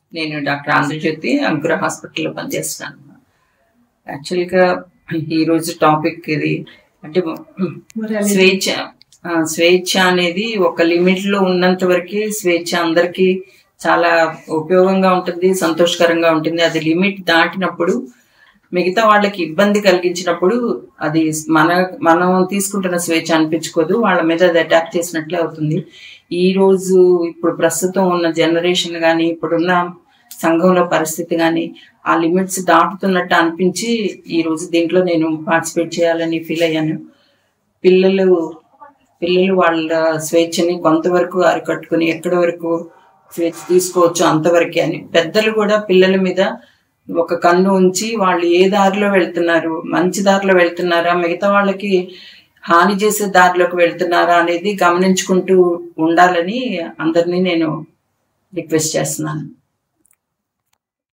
నేను డాక్టర్ ఆంధ్రజ్యోతి అంకుర హాస్పిటల్లో పనిచేస్తాను యాక్చువల్గా ఈరోజు టాపిక్ ఇది అంటే స్వేచ్ఛ ఆ, స్వేచ్ఛ అనేది ఒక లిమిట్ లో ఉన్నంత వరకే స్వేచ్ఛ అందరికీ చాలా ఉపయోగంగా ఉంటుంది సంతోషకరంగా ఉంటుంది అది లిమిట్ దాటినప్పుడు మిగతా వాళ్ళకి ఇబ్బంది కలిగించినప్పుడు అది మన మనం తీసుకుంటున్న స్వేచ్ఛ అనిపించుకోదు వాళ్ళ మీద అది అటాక్ చేసినట్లే అవుతుంది ఈ రోజు ఇప్పుడు ప్రస్తుతం ఉన్న జనరేషన్ కానీ ఇప్పుడున్న సంఘంలో పరిస్థితి కానీ ఆ లిమిట్స్ దాటుతున్నట్టు అనిపించి ఈ రోజు దీంట్లో నేను పార్టిసిపేట్ చేయాలని ఫీల్ అయ్యాను పిల్లలు పిల్లలు వాళ్ళ స్వేచ్ఛని కొంతవరకు అరికట్టుకుని ఎక్కడి వరకు స్వేచ్ఛ తీసుకోవచ్చు అంతవరకే అని పెద్దలు కూడా పిల్లల మీద ఒక కన్ను ఉంచి వాళ్ళు ఏ దారిలో వెళ్తున్నారు మంచి దారిలో వెళ్తున్నారా మిగతా వాళ్ళకి హాని చేసే దారిలోకి వెళ్తున్నారా అనేది గమనించుకుంటూ ఉండాలని అందరినీ నేను రిక్వెస్ట్ చేస్తున్నాను